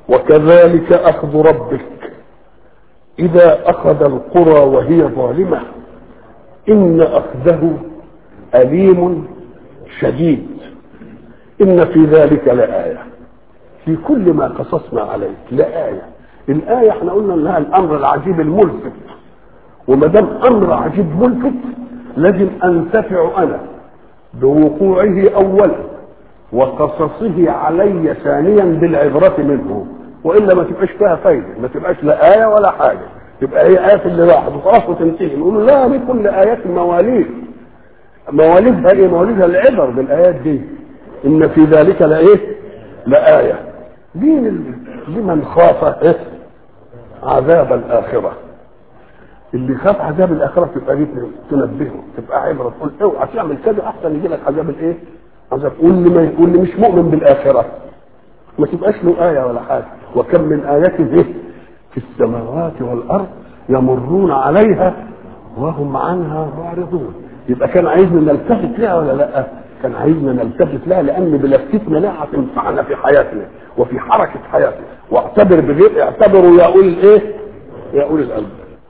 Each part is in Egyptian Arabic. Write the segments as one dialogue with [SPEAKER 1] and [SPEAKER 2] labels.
[SPEAKER 1] وكذلك أخذ ربك إذا أخذ القرى وهي ظالمة إن أخذه أليم شديد إن في ذلك لآية في كل ما قصصنا عليك لآية الآية احنا قلنا انها الأمر العجيب الملفت وما دام أمر عجيب ملفت لازم أنتفع أنا بوقوعه أولا وقصصه علي ثانيا بالعبرة منه وإلا ما تبقاش فيها فايدة ما تبقاش لا آية ولا حاجة تبقى هي آية اللي راحت وخلاص وتنتهي نقول لا لكل آيات مواليد مواليدها ايه مواليدها العبر بالآيات دي إن في ذلك لإيه لآية مين اللي لمن خاف إيه؟ عذاب الآخرة اللي خاف عذاب الآخرة تبقى دي تنبهه تبقى عبرة تقول اوعى تعمل كذا أحسن يجي لك عذاب الإيه؟ عذاب واللي ما واللي مش مؤمن بالآخرة ما تبقاش له آية ولا حاجة وكم من آيات إيه؟ في السماوات والأرض يمرون عليها وهم عنها معرضون يبقى كان عايزنا نلتفت لها ولا لا؟ كان عايزنا نلتفت لها لان بلفتنا لها هتنفعنا في حياتنا وفي حركه حياتنا واعتبر بغير اعتبروا يا اولي الايه؟ يا اولي الالباب.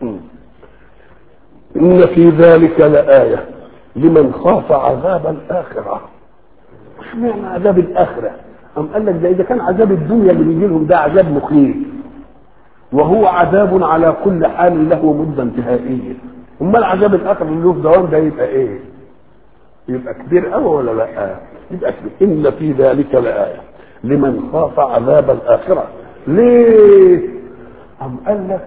[SPEAKER 1] ان في ذلك لايه لمن خاف عذاب الاخره. مش معنى عذاب الاخره؟ أم قال لك ده اذا كان عذاب الدنيا اللي بيجي لهم ده عذاب مخيف وهو عذاب على كل حال له مده انتهائيه. امال عذاب الاخره اللي له في دوام ده يبقى ايه؟ يبقى كبير قوي ولا لا؟ يبقى كبير إن في ذلك لآية لمن خاف عذاب الآخرة ليه؟ أم قال لك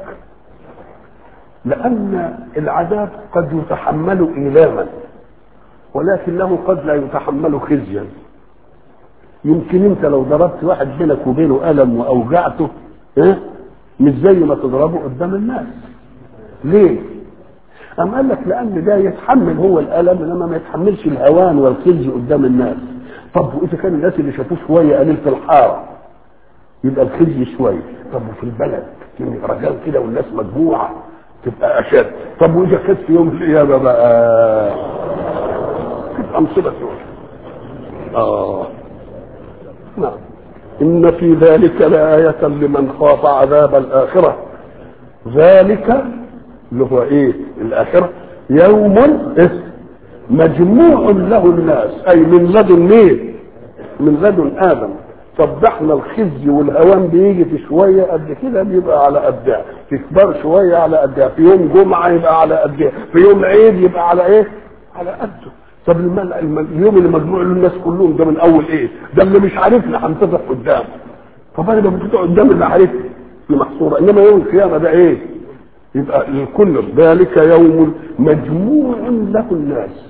[SPEAKER 1] لأن العذاب قد يتحمل إيلاما ولكنه قد لا يتحمل خزيا يمكن انت لو ضربت واحد بينك وبينه ألم وأوجعته ها مش زي ما تضربه قدام الناس ليه؟ أم قال لك لأن ده يتحمل هو الألم إنما ما يتحملش الهوان والخزي قدام الناس طب وإذا كان الناس اللي شافوه شوية قليل في الحارة يبقى الخزي شوية طب وفي البلد من رجال كده والناس مجموعة تبقى أشد طب وإذا كانت في يوم القيامة بقى تبقى مصيبة سودة آه نعم إن في ذلك لآية لمن خاف عذاب الآخرة ذلك اللي هو ايه الاخره يوم إيه؟ مجموع له الناس اي من لدن مين من لدن ادم صبحنا الخزي والهوان بيجي في شويه قد كده بيبقى على قدها في كبار شويه على قدها في يوم جمعه يبقى على قدها في يوم عيد يبقى على ايه على قده طب المل... الم- اليوم اللي مجموع له الناس كلهم ده من اول ايه ده اللي مش عارفنا هنتفق قدامه طب انا لما بتقعد قدام اللي عارفني في محصوره انما يوم القيامه ده ايه يبقى الكل ذلك يوم مجموع له الناس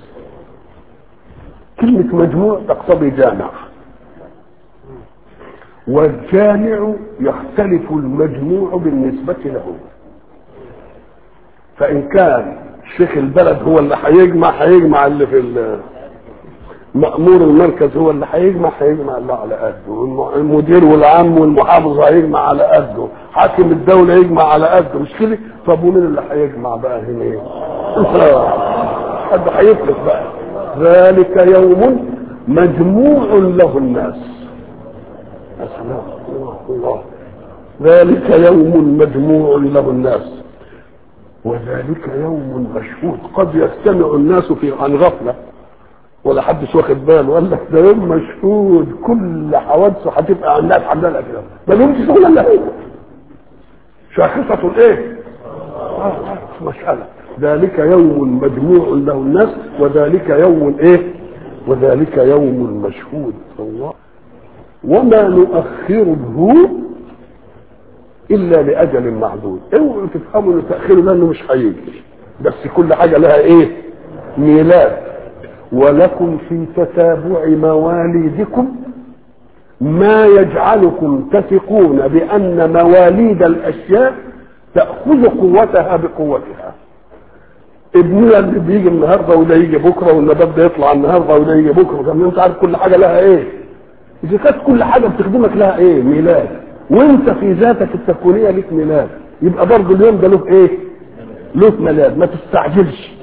[SPEAKER 1] كلمة مجموع تقتضي جامع والجامع يختلف المجموع بالنسبة له فإن كان شيخ البلد هو اللي هيجمع هيجمع اللي في ال- مأمور المركز هو اللي هيجمع هيجمع اللي على قده المدير والعام والمحافظ هيجمع على قده حاكم الدولة يجمع على قده مش كده طب ومين اللي هيجمع بقى هنا ايه حد هيفلت بقى ذلك يوم مجموع له الناس يا سلام الله الله ذلك يوم مجموع له الناس وذلك يوم مشهود قد يجتمع الناس في عن غفله ولا حدش واخد باله قال لك ده يوم مشهود كل حوادثه هتبقى الناس عامله كده ما لهمش شغل الا هو شاخصة ايه؟ آه آه مسألة ذلك يوم مجموع له الناس وذلك يوم ايه؟ وذلك يوم مشهود الله وما نؤخره الا لاجل معدود اوعوا تفهموا ان تاخيره لانه مش هيجي بس كل حاجه لها ايه؟ ميلاد ولكم في تتابع مواليدكم ما يجعلكم تثقون بأن مواليد الأشياء تأخذ قوتها بقوتها ابننا اللي بيجي النهارده وده يجي بكره والنبات ده يطلع النهارده وده يجي بكره طب انت عارف كل حاجه لها ايه؟ اذا كانت كل حاجه بتخدمك لها ايه؟ ميلاد وانت في ذاتك التكوينيه ليك ميلاد يبقى برضه اليوم ده له ايه؟ له ميلاد ما تستعجلش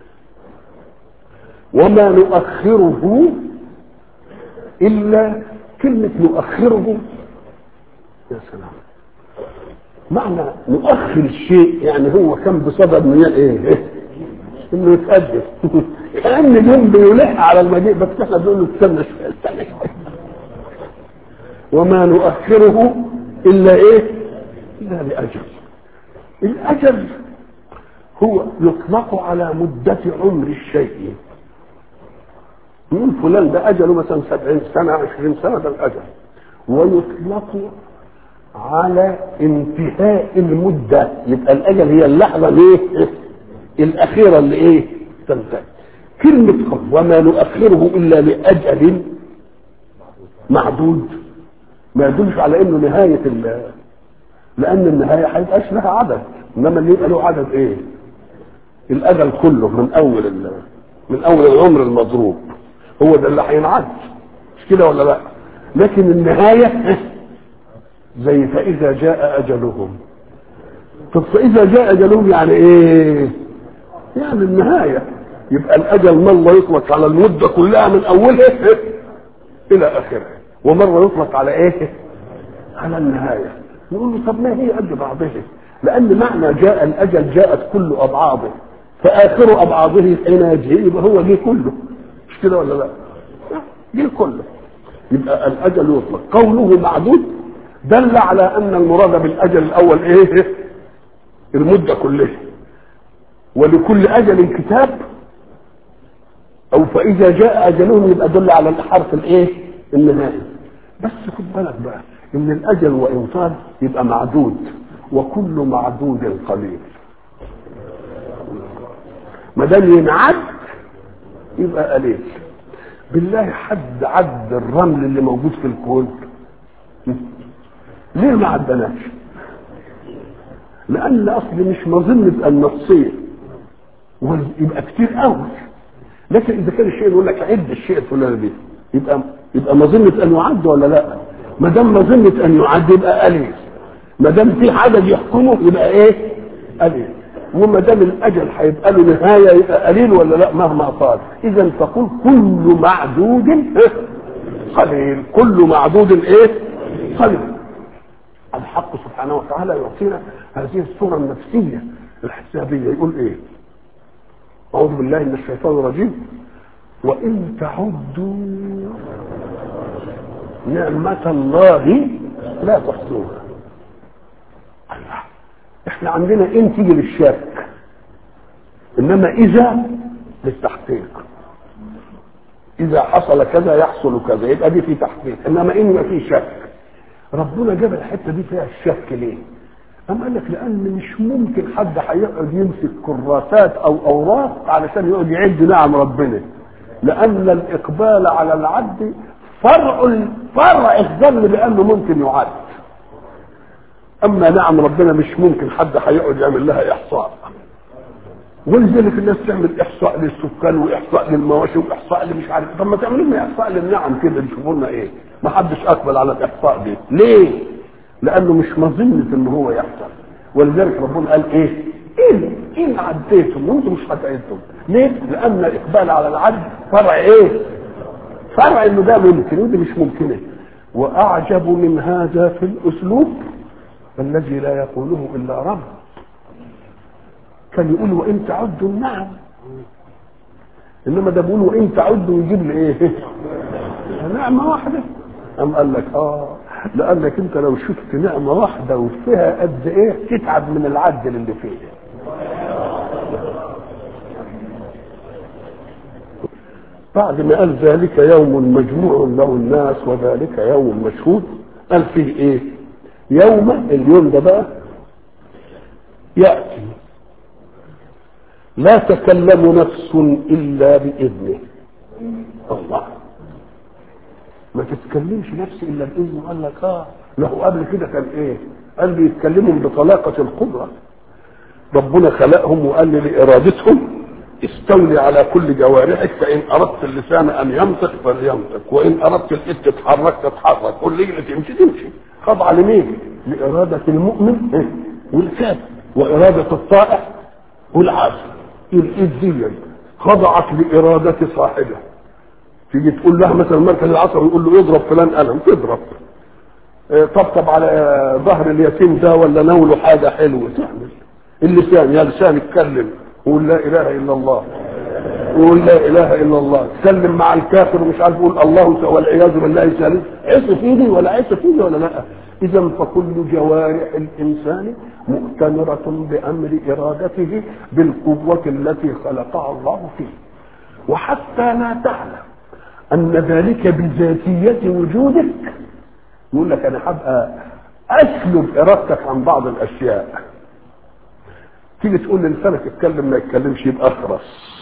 [SPEAKER 1] وما نؤخره إلا كلمة نؤخره يا سلام معنى نؤخر الشيء يعني هو كان بصدد انه ايه إيه؟ انه يتقدم كان اليوم بيلح على المجيء بس احنا بنقول له استنى شويه استنى شويه وما نؤخره الا ايه الا لاجل الاجل هو يطلق على مدة عمر الشيء من فلان ده أجله مثلا سبعين سنة عشرين سنة ده الأجل ويطلق على انتهاء المدة يبقى الأجل هي اللحظة الايه الأخيرة اللي إيه تنتهي كلمة قول وما نؤخره إلا لأجل معدود ما يدلش على إنه نهاية ال لأن النهاية هيبقاش لها عدد إنما اللي يبقى له عدد إيه الأجل كله من أول ال... من أول العمر المضروب هو ده اللي هينعد مش كده ولا لا لكن النهاية زي فإذا جاء أجلهم طب فإذا جاء أجلهم يعني إيه يعني النهاية يبقى الأجل مرة يطلق على المدة كلها من أولها إلى آخرها ومرة يطلق على إيه على النهاية نقول له طب ما هي قد بعضها لأن معنى جاء الأجل جاءت كل أبعاضه فآخر أبعاضه حين يجي يبقى هو جه كله مش كده ولا لا؟ جه كله يبقى الأجل يطلق قوله معدود دل على أن المراد بالأجل الأول إيه؟ المدة كلها ولكل أجل كتاب أو فإذا جاء أجلهم يبقى دل على الحرف الإيه؟ النهائي بس خد بالك بقى إن الأجل وإن طال يبقى معدود وكل معدود قليل ما دام ينعد يبقى قليل بالله حد عد الرمل اللي موجود في الكون ليه ما عدناش لان اصل مش مظنه النصيه يبقى كتير قوي لكن اذا كان الشيء يقول لك عد الشيء الفلاني ده يبقى يبقى مظنه ان يعد ولا لا ما دام مظنه ان يعد يبقى قليل ما دام في عدد يحكمه يبقى ايه قليل وما دام الاجل هيبقى له نهايه يبقى قليل ولا لا مهما طال اذا فقل كل معدود إيه؟ قليل كل معدود ايه قليل الحق سبحانه وتعالى يعطينا هذه الصوره النفسيه الحسابيه يقول ايه اعوذ بالله من الشيطان الرجيم وان تعدوا نعمه الله لا تحصوها الله احنا عندنا ان تيجي للشك انما اذا للتحقيق اذا حصل كذا يحصل كذا يبقى دي في تحقيق انما ان يبقى في شك ربنا جاب الحته دي فيها الشك ليه أم قال لك لأن مش ممكن حد هيقعد يمسك كراسات أو أوراق علشان يقعد يعد نعم ربنا لأن الإقبال على العد فرع فرع الظن بأنه ممكن يعد اما نعم ربنا مش ممكن حد هيقعد يعمل لها احصاء ولذلك الناس تعمل احصاء للسكان واحصاء للمواشي واحصاء اللي مش عارف طب ما تعملوا لنا احصاء للنعم كده نشوفوا لنا ايه ما حدش اقبل على الاحصاء دي ليه لانه مش مظنه ان هو يحصل ولذلك ربنا قال ايه ان ان عديتم وانتم مش هتعدوا ليه لان الاقبال على العد فرع ايه فرع انه ده ممكن ودي مش ممكنه واعجب من هذا في الاسلوب الذي لا يقوله الا رب كان يقول وان تعدوا النعم انما ده بيقول وان تعدوا يجيب لي ايه نعمه واحده أم قال لك اه لانك انت لو شفت نعمه واحده وفيها قد ايه تتعب من العدل اللي فيها بعد ما قال ذلك يوم مجموع له الناس وذلك يوم مشهود قال فيه ايه يوم اليوم ده بقى يأتي لا تكلم نفس إلا بإذنه الله ما تتكلمش نفس إلا بإذنه قال لك آه له قبل كده كان إيه قال بيتكلموا بطلاقة القدرة ربنا خلقهم وقال لي لإرادتهم استولي على كل جوارحك فإن أردت اللسان أن ينطق فلينطق وإن أردت الإيد تتحرك تتحرك والرجل تمشي تمشي خضع لمين؟ لإرادة المؤمن والكافر وإرادة الطائع والعاصي الإيد دي خضعت لإرادة صاحبه تيجي تقول لها مثلا المركز العصبي يقول له اضرب فلان قلم تضرب اه، طبطب على ظهر اليتيم ده ولا نوله حاجه حلوه تعمل اللسان يا لسان اتكلم قول لا اله الا الله قول لا اله الا الله سلم مع الكافر ومش عارف يقول الله والعياذ بالله ثالث عص فيني ولا عص فيني ولا لا اذا فكل جوارح الانسان مؤتمره بامر ارادته بالقوه التي خلقها الله فيه وحتى لا تعلم ان ذلك بذاتيه وجودك يقول لك انا هبقى اسلب ارادتك عن بعض الاشياء تيجي تقول لسانك اتكلم ما يتكلمش يبقى اخرس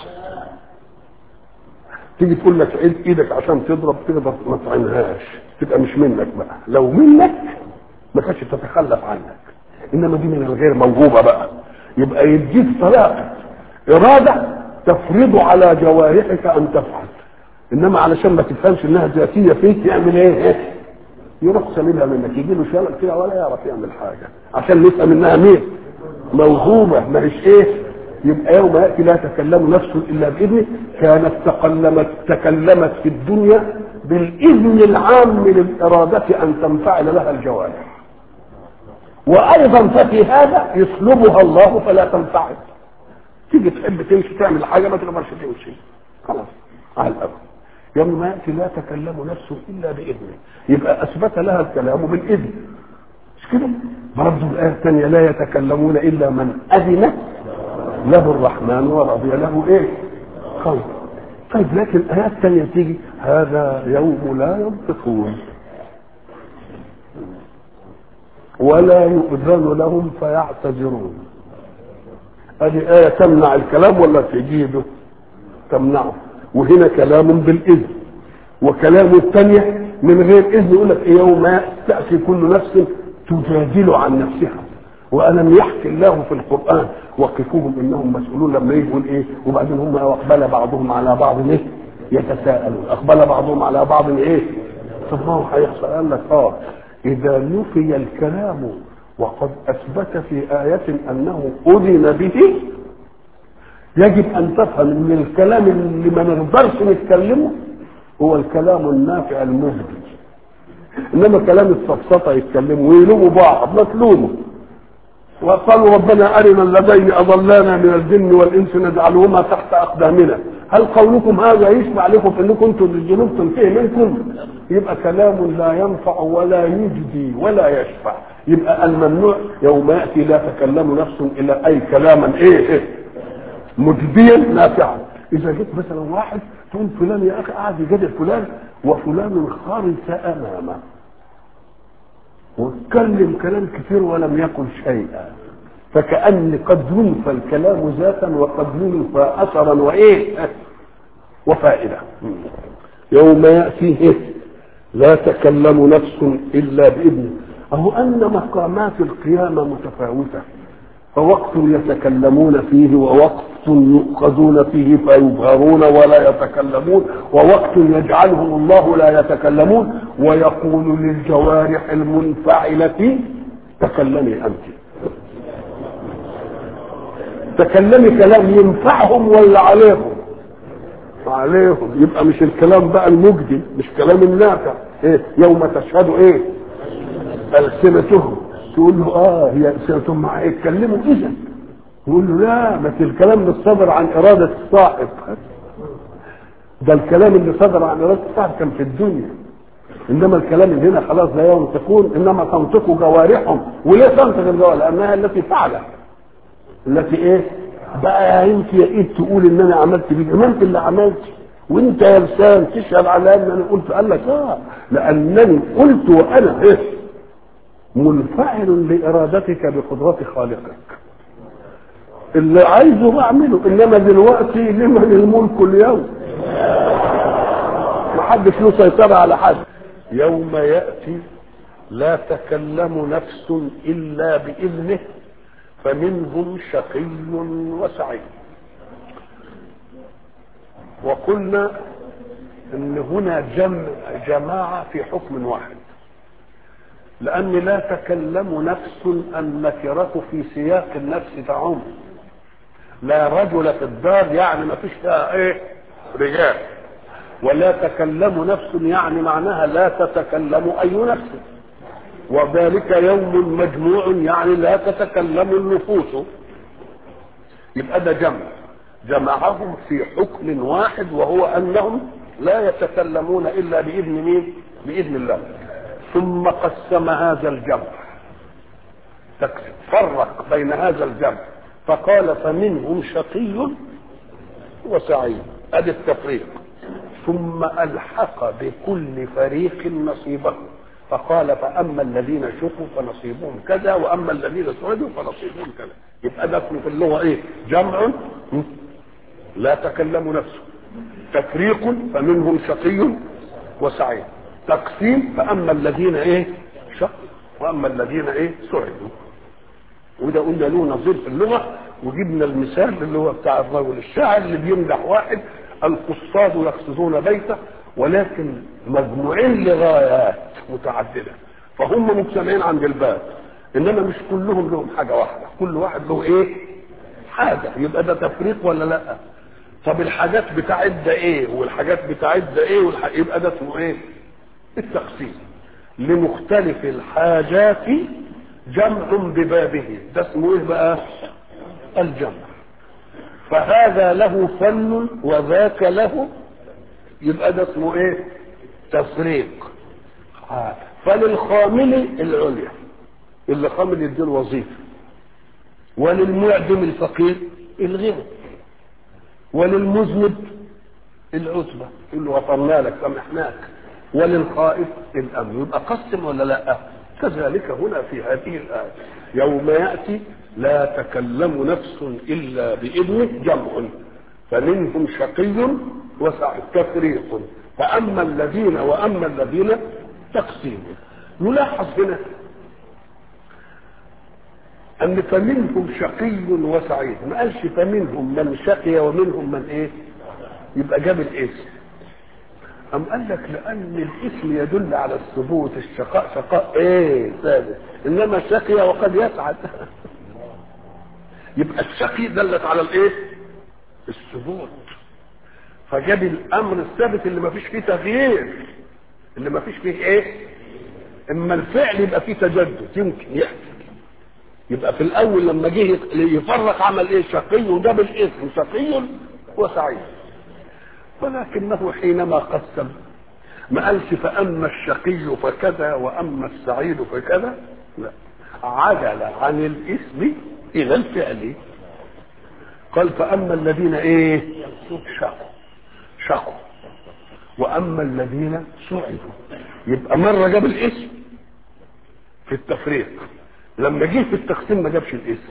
[SPEAKER 1] تيجي تقول لك عيد ايدك عشان تضرب تقدر ما تعينهاش تبقى مش منك بقى لو منك ما كانتش تتخلف عنك انما دي من الغير موهوبه بقى يبقى يديك طلاقه اراده تفرض على جوارحك ان تفعل انما علشان ما تفهمش انها ذاتيه فيك يعمل ايه؟ يروح سليمها منك يجي له شلل كده ولا يعرف يعمل حاجه عشان نفهم انها مين؟ موهوبه ما هيش ايه؟ يبقى يوم ياتي لا تكلم نفس الا باذنه كانت تكلمت تكلمت في الدنيا بالاذن العام للاراده ان تنفعل لها الجوارح وايضا ففي هذا يسلبها الله فلا تنفعل تيجي تحب تمشي تعمل حاجه ما تقدرش تمشي خلاص على الأول يوم ما ياتي لا تكلم نفسه الا باذنه يبقى اثبت لها الكلام بالاذن مش كده برضه الايه الثانيه لا يتكلمون الا من اذن له الرحمن ورضي له ايه قول طيب لكن الايات الثانيه تيجي هذا يوم لا ينطقون ولا يؤذن لهم فيعتذرون هذه آية تمنع الكلام ولا تجيبه تمنعه وهنا كلام بالإذن وكلام الثانية من غير إذن يقول لك يوم تأتي كل نفس تجادل عن نفسها وألم يحكي الله في القرآن وقفوهم إنهم مسؤولون لما يقول إيه وبعدين هم أقبل بعضهم على بعض إيه يتساءلون أقبل بعضهم على بعض إيه طب ما هو هيحصل قال لك آه إذا نفي الكلام وقد أثبت في آية أنه أذن به يجب أن تفهم أن الكلام اللي ما نقدرش نتكلمه هو الكلام النافع المهدي إنما كلام السفسطة يتكلموا ويلوموا بعض ما تلوموا وقالوا ربنا أرنا اللذين أضلانا من الجن والإنس نجعلهما تحت أقدامنا هل قولكم هذا يشفع لكم في أنكم انتم الجنوب تنتهي منكم يبقى كلام لا ينفع ولا يجدي ولا يشفع يبقى الممنوع يوم يأتي لا تكلم نفس إلا أي كلاما إيه, إيه مجديا نافعا إذا جيت مثلا واحد تقول فلان يا أخي قاعد يجادل فلان وفلان خرس أمامه واتكلم كلام كثير ولم يقل شيئا فكأن قد ينفى الكلام ذاتا وقد ينفى أثرا وإيه وفائدة يوم يأتيه لا تكلم نفس إلا بإذنه أهو أن مقامات القيامة متفاوتة فوقت يتكلمون فيه ووقت يؤخذون فيه فيظهرون ولا يتكلمون ووقت يجعلهم الله لا يتكلمون ويقول للجوارح المنفعلة تكلمي أنت تكلمي كلام ينفعهم ولا عليهم عليهم يبقى مش الكلام بقى المجدي مش كلام النافع إيه يوم تشهد ايه ألسنتهم تقول له اه هي ألسنتهم مع ايه اتكلموا اذا يقول له لا بس الكلام ده صدر عن إرادة الصاحب ده الكلام اللي صدر عن إرادة الصاحب كان في الدنيا انما الكلام اللي هنا خلاص لا ينطقون انما تنطق جوارحهم وليه تنطق الجوارح لانها التي فعلت التي ايه بقى انت يا ايه تقول ان انا عملت بيه ما انت اللي عملت وانت يا لسان تشهد على ان انا قلت قال لك اه لانني قلت وانا ايه منفعل لارادتك بقدرة خالقك اللي عايزه بعمله انما دلوقتي لمن الملك اليوم محدش له سيطرة على حد يوم يأتي لا تكلم نفس إلا بإذنه فمنهم شقي وسعيد وقلنا ان هنا جمع جماعة في حكم واحد لأن لا تكلم نفس النكرة في سياق النفس تعم لا رجل في الدار يعني ما فيش فيها ايه رجال ولا تكلم نفس يعني معناها لا تتكلم اي نفس وذلك يوم مجموع يعني لا تتكلم النفوس يبقى ده جمع جمعهم في حكم واحد وهو انهم لا يتكلمون الا باذن مين؟ باذن الله ثم قسم هذا الجمع فرق بين هذا الجمع فقال فمنهم شقي وسعيد ادي التفريق ثم الحق بكل فريق نصيبه فقال فاما الذين شقوا فنصيبهم كذا واما الذين سعدوا فنصيبهم كذا يبقى ده في اللغه ايه جمع لا تكلم نفسه تفريق فمنهم شقي وسعيد تقسيم فاما الذين ايه شق واما الذين ايه سعدوا وده قلنا له نظير في اللغه وجبنا المثال اللي هو بتاع الرجل الشاعر اللي بيمدح واحد القصاد يقصدون بيته ولكن مجموعين لغايات متعدده فهم مجتمعين عند الباب انما مش كلهم لهم حاجه واحده كل واحد له ايه حاجه يبقى ده تفريق ولا لا طب الحاجات بتاعت ده ايه والحاجات بتاعت ده ايه والح... يبقى ده اسمه ايه التقسيم لمختلف الحاجات جمع ببابه ده اسمه ايه بقى الجمع فهذا له فن وذاك له يبقى ده اسمه ايه تفريق فللخامل العليا اللي خامل يديله وظيفه وللمعدم الفقير الغنى وللمذنب العتبة يقول له غفرنا لك سامحناك وللخائف الأمن يبقى قسم ولا لا كذلك هنا في هذه الآية يوم يأتي لا تكلم نفس إلا بإذنه جمع فمنهم شقي وسعيد تفريق فأما الذين وأما الذين تقسيم نلاحظ هنا أن فمنهم شقي وسعيد ما قالش فمنهم من شقي ومنهم من إيه يبقى جاب الاسم أم قال لك لأن الاسم يدل على الثبوت الشقاء شقاء إيه ثابت إنما شقي وقد يسعد يبقى الشقي دلت على الإيه الثبوت فجاب الأمر الثابت اللي ما فيش فيه تغيير اللي ما فيش فيه إيه إما الفعل يبقى فيه تجدد يمكن يحصل يبقى في الاول لما جه يفرق عمل ايه شقي وجاب الاسم شقي وسعيد ولكنه حينما قسم ما قالش فاما الشقي فكذا واما السعيد فكذا لا عجل عن الاسم الى الفعل قال فاما الذين ايه شقوا شقوا واما الذين سعدوا يبقى مره جاب الاسم في التفريق لما جه في التقسيم ما جابش الاسم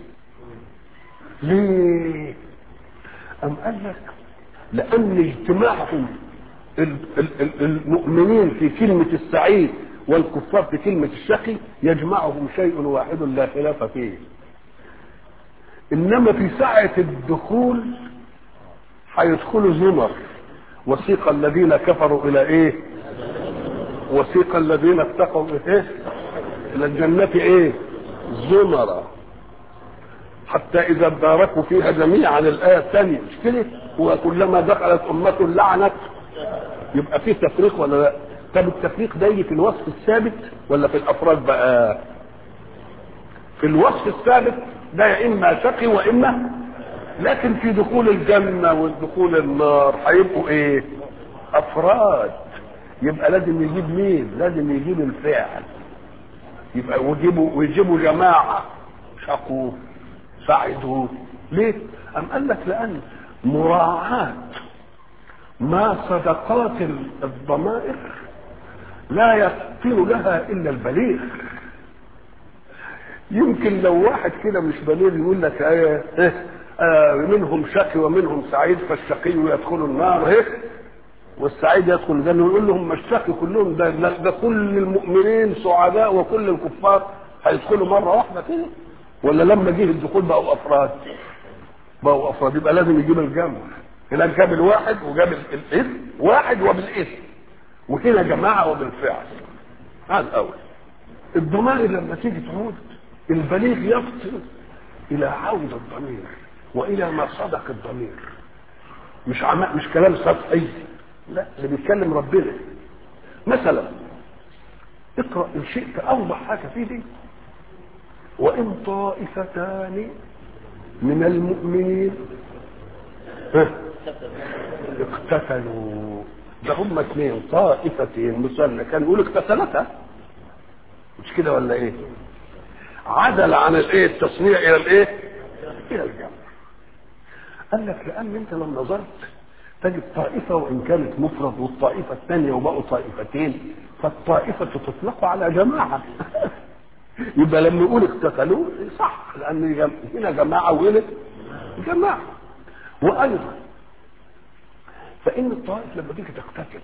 [SPEAKER 1] ليه أم قال لك لأن اجتماعهم المؤمنين في كلمة السعيد والكفار في كلمة الشقي يجمعهم شيء واحد لا خلاف فيه إنما في ساعة الدخول هيدخلوا زمر وسيق الذين كفروا إلى إيه؟ وسيق الذين اتقوا إيه؟ إلى الجنة إيه؟ زمرا حتى اذا اداركوا فيها جميعا الايه الثانيه مش كده وكلما دخلت امه لعنت يبقى فيه تفريق ولا لا طب التفريق ده في الوصف الثابت ولا في الافراد بقى في الوصف الثابت ده يا اما شقي واما لكن في دخول الجنه والدخول النار هيبقوا ايه افراد يبقى لازم يجيب مين لازم يجيب الفعل يبقى ويجيبوا ويجيبوا جماعه شقوا سعدوا ليه؟ أم قال لك لأن مراعاة ما صدقات الضمائر لا يفطن لها إلا البليغ يمكن لو واحد كده مش بليغ يقول لك آه آه منهم شقي ومنهم سعيد فالشقي يدخل النار هيك والسعيد يدخل الجنه ويقول لهم الشقي كلهم ده, ده كل المؤمنين سعداء وكل الكفار هيدخلوا مره واحده كده ولا لما جه الدخول بقوا افراد بقوا افراد يبقى لازم يجيب الجمع هناك جاب الواحد وجاب الاسم واحد وبالاسم وهنا جماعه وبالفعل هذا الاول الضمائر لما تيجي تعود البليغ يفصل الى عود الضمير والى ما صدق الضمير مش عم... مش كلام سطحي لا اللي بيتكلم ربنا مثلا اقرا ان شئت اوضح حاجه فيه دي وان طائفتان من المؤمنين ها اقتتلوا ده هم اثنين طائفتين مثنى كان يقول اقتتلتا مش كده ولا ايه عدل عن الايه التصنيع الى الايه الى الجمع قال لك لان انت لو نظرت تجد طائفه وان كانت مفرد والطائفه الثانيه وبقوا طائفتين فالطائفه تطلق على جماعه يبقى لما نقول اقتتلوا صح لان هنا جماعه وهنا جماعه وايضا فان الطائف لما تيجي تقتتل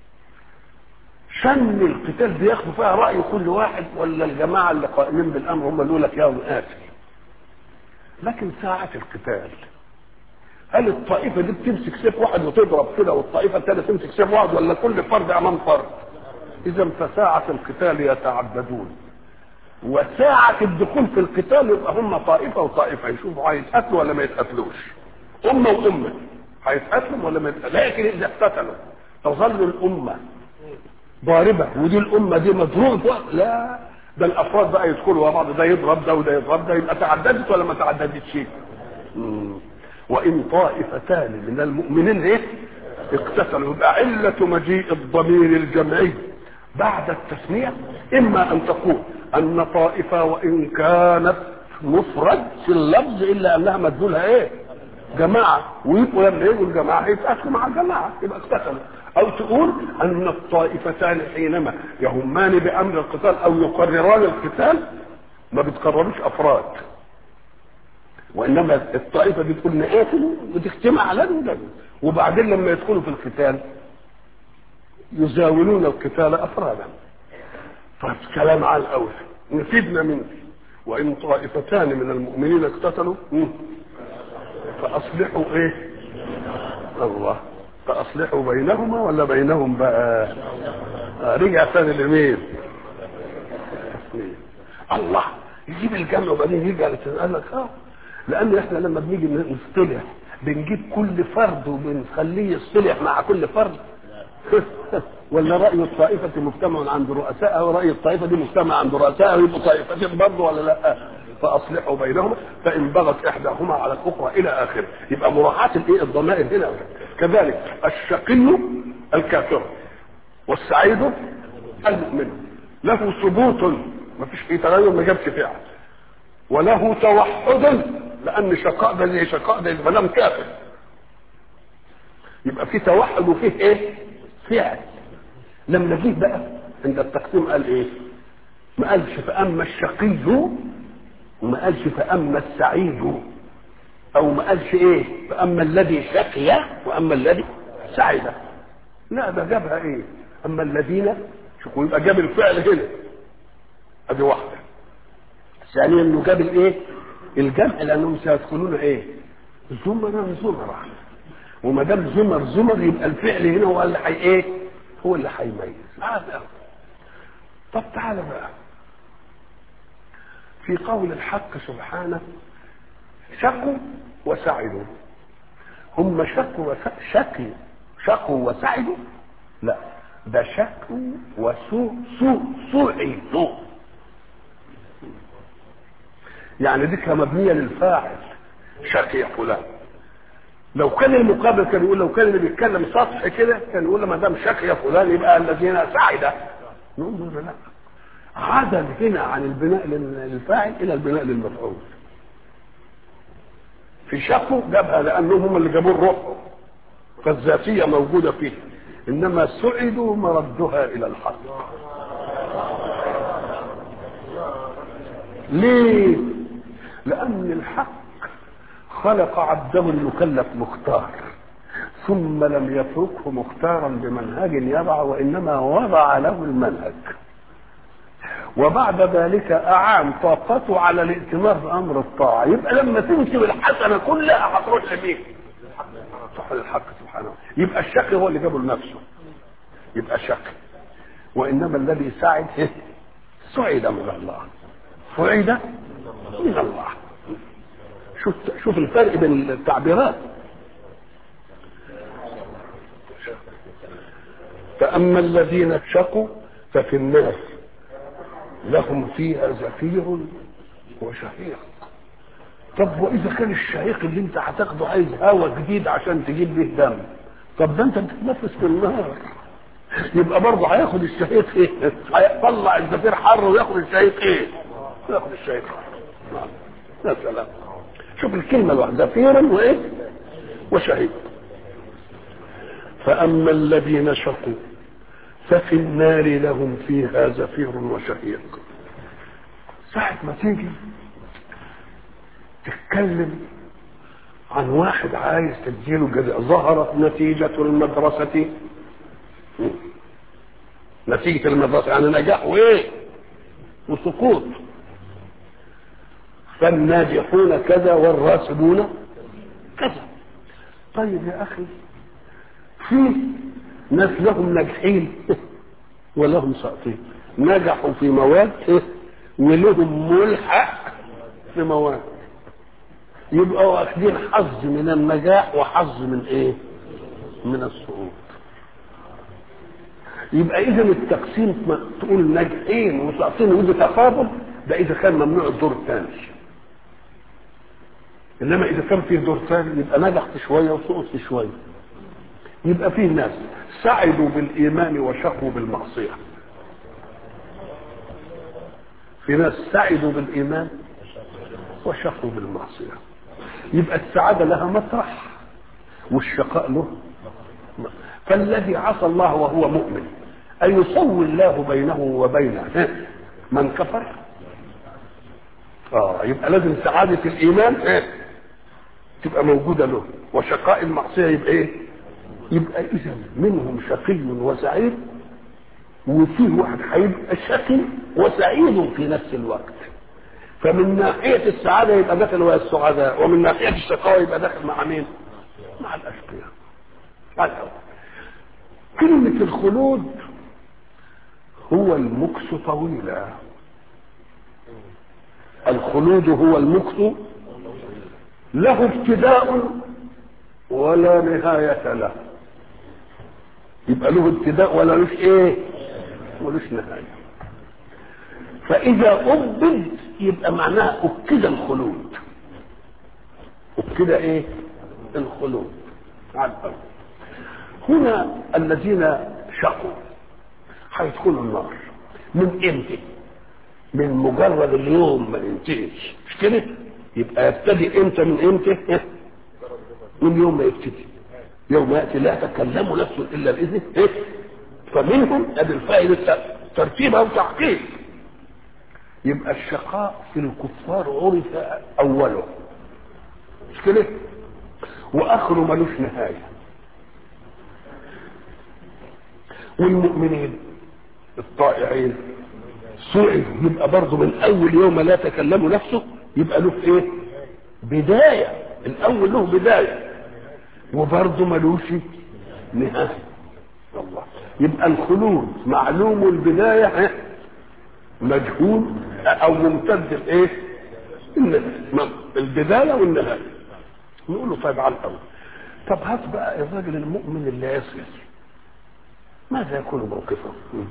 [SPEAKER 1] شن القتال بياخدوا فيها راي كل واحد ولا الجماعه اللي قائمين بالامر هم اللي يقول لك يا قاتل لكن ساعه القتال هل الطائفه دي بتمسك سيف واحد وتضرب كده والطائفه الثانيه تمسك سيف واحد ولا كل فرد امام فرد اذا فساعه القتال يتعبدون وساعة الدخول في القتال يبقى هم طائفة وطائفة يشوفوا هيتقتلوا ولا ما يتقتلوش أمة وأمة هيتقتلوا ولا ما يتقتلوا لكن إذا اقتتلوا تظل الأمة ضاربة ودي الأمة دي مضروبة لا ده الأفراد بقى يدخلوا ورا بعض ده يضرب ده وده يضرب ده يبقى تعددت ولا ما تعددتش وإن طائفتان من المؤمنين إيه اقتتلوا يبقى علة مجيء الضمير الجمعي بعد التسمية إما أن تقول أن طائفة وإن كانت مفرد في اللفظ إلا أنها مدلولها إيه؟ جماعة ويبقوا لما يجوا الجماعة يتأكلوا مع الجماعة يبقى اقتتلوا أو تقول أن الطائفتان حينما يهمان بأمر القتال أو يقرران القتال ما بتقرروش أفراد وإنما الطائفة دي تقول نقاتل وتجتمع على ده وبعدين لما يدخلوا في القتال يزاولون القتال افرادا فكلام على الاول نفيدنا منه وان طائفتان من المؤمنين اقتتلوا فاصلحوا ايه الله فاصلحوا بينهما ولا بينهم بقى آه رجع ثاني لمين الله يجيب الجمع وبعدين يرجع قال لك اه لان احنا لما بنيجي نصطلح بنجيب كل فرد وبنخليه يصطلح مع كل فرد ولا رأي الطائفة مجتمع عند رؤسائها ورأي الطائفة دي مجتمع عند رؤسائها ويبقوا طائفتين برضه ولا لا؟ فأصلحوا بينهما فإن بغت إحداهما على الأخرى إلى آخره يبقى مراعاة الإيه الضمائر هنا كذلك الشقي الكافر والسعيد المؤمن له ثبوت ما فيش فيه تغير ما جابش فعل وله توحد لأن شقاء ده زي شقاء ده ما دام كافر يبقى في توحد وفيه ايه؟ فعل لما جه بقى عند التقسيم قال ايه؟ ما قالش فاما الشقي وما قالش فاما السعيد او ما قالش ايه؟ فاما الذي شقي واما الذي سعد لا ده جابها ايه؟ اما الذين شوفوا يبقى جاب الفعل هنا ادي واحده ثانيا انه جاب الايه؟ الجمع لانهم سيدخلون ايه؟ زمرا زمرا وما دام زمر زمر يبقى الفعل هنا هو اللي حي ايه؟ هو اللي هيميز هذا طب تعالى بقى في قول الحق سبحانه شقوا وسعدوا هم شقوا شقوا شقوا وسعدوا لا ده شقوا وسوء سوء سعدوا يعني دي مبنية للفاعل شقي فلان لو كان المقابل كان يقول لو كان اللي بيتكلم سطح كده كان يقول ما دام شك يا فلان يبقى الذين سعد نقول له لا عدل هنا عن البناء للفاعل الى البناء للمفعول في شقه جابها لانهم هم اللي جابوا الروح فالذاتيه موجوده فيه انما سعدوا مردها الى الحق ليه لان الحق خلق عبده المكلف مختار ثم لم يتركه مختارا بمنهج يضع وانما وضع له المنهج وبعد ذلك اعان طاقته على الائتمار بامر الطاعه يبقى لما تنسب الحسنه كلها هتروح لمين؟ صح الحق سبحانه يبقى الشقي هو اللي جابه لنفسه يبقى شقي وانما الذي سعد سعد من الله سعد من الله شوف شوف الفرق بين التعبيرات فأما الذين شقوا ففي النار لهم فيها زفير وشهيق طب وإذا كان الشهيق اللي أنت هتاخده عايز هوا جديد عشان تجيب به دم طب ده أنت بتتنفس في النار يبقى برضه هياخد الشهيق ايه؟ هيطلع الزفير حر وياخد الشهيق ايه؟ ياخد الشهيق حر نعم. يا سلام شوف الكلمة الواحدة زفيرا وايه؟ وشهيق فأما الذين شقوا ففي النار لهم فيها زفير وشهيق ساعة ما تيجي تتكلم عن واحد عايز تديله جزاء ظهرت نتيجة المدرسة نتيجة المدرسة يعني نجاح وايه وسقوط فالناجحون كذا والراسبون كذا طيب يا اخي في ناس لهم ناجحين ولهم ساقطين نجحوا في مواد ولهم ملحق في مواد يبقوا واخدين حظ من النجاح وحظ من ايه من السقوط يبقى اذا التقسيم تقول ناجحين وساقطين ويجي تفاضل ده اذا كان ممنوع الدور الثاني انما اذا كان فيه دور ثاني يبقى نجح في شويه وسقط في شويه يبقى فيه ناس سعدوا بالايمان وشقوا بالمعصيه في ناس سعدوا بالايمان وشقوا بالمعصيه يبقى السعاده لها مطرح والشقاء له فالذي عصى الله وهو مؤمن أن يسوي الله بينه وبين من كفر اه يبقى لازم سعادة الإيمان إيه؟ تبقى موجودة له وشقاء المعصية يبقى إيه؟ يبقى إذا منهم شقي وسعيد وفي واحد هيبقى شقي وسعيد في نفس الوقت فمن ناحية السعادة يبقى داخل ويا السعداء ومن ناحية الشقاوة يبقى داخل مع مين؟ مع الأشقياء مع الأول كلمة الخلود هو المكس طويلا الخلود هو المكس له ابتداء ولا نهاية له يبقى له ابتداء ولا لوش ايه ولوش نهاية فإذا أبد يبقى معناها أكد الخلود أكد ايه الخلود على الأرض هنا الذين شقوا هيدخلوا النار من امتى من مجرد اليوم ما ينتهيش مش كده يبقى يبتدي امتى من امتى من يوم ما يبتدي يوم ياتي لا تكلم نفس الا باذنه إيه؟ فمنهم ادي الفائده ترتيبها وتحقيق يبقى الشقاء في الكفار عرف اوله مش كده واخره ملوش نهايه والمؤمنين الطائعين سعد يبقى برضه من اول يوم لا تكلموا نفسه يبقى له ايه بدايه الاول له بدايه وبرضه ملوش نهايه الله يبقى الخلود معلوم البدايه مجهول او ممتد الايه البدايه والنهايه نقول له طيب على الاول طب هات بقى الراجل المؤمن اللي يصل ماذا يكون موقفه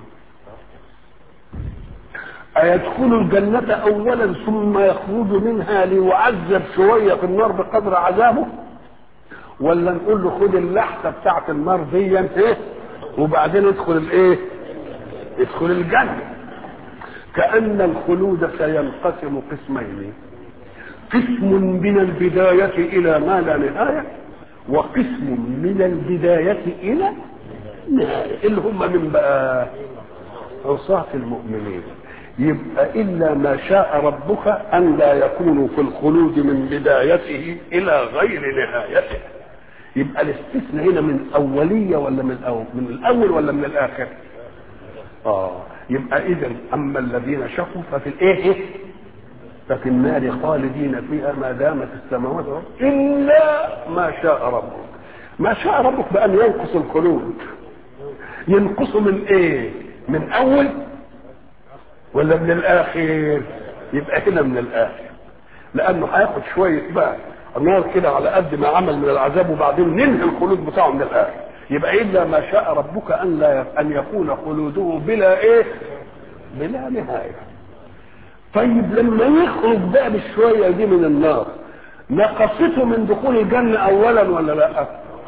[SPEAKER 1] أيدخل الجنة أولا ثم يخرج منها ليعذب شوية في النار بقدر عذابه ولا نقول له خد اللحظة بتاعت النار دي ايه وبعدين ادخل الايه ادخل الجنة كأن الخلود سينقسم قسمين قسم من البداية إلى ما لا نهاية وقسم من البداية إلى النهاية اللي هم من بقى عصاة المؤمنين يبقى إلا ما شاء ربك أن لا يكونوا في الخلود من بدايته إلى غير نهايته يبقى الاستثناء هنا من أولية ولا من الأول من الأول ولا من الآخر آه يبقى إذا أما الذين شقوا ففي الإيه إيه ففي النار خالدين فيها ما دامت السماوات والأرض إلا ما شاء ربك ما شاء ربك بأن ينقص الخلود ينقص من إيه من أول ولا من الاخر يبقى هنا من الاخر لانه هياخد شويه بقى النار كده على قد ما عمل من العذاب وبعدين ننهي الخلود بتاعه من الاخر يبقى الا ما شاء ربك ان لا ان يكون خلوده بلا ايه بلا نهايه طيب لما يخرج بقى بالشويه دي من النار نقصته من دخول الجنه اولا ولا لا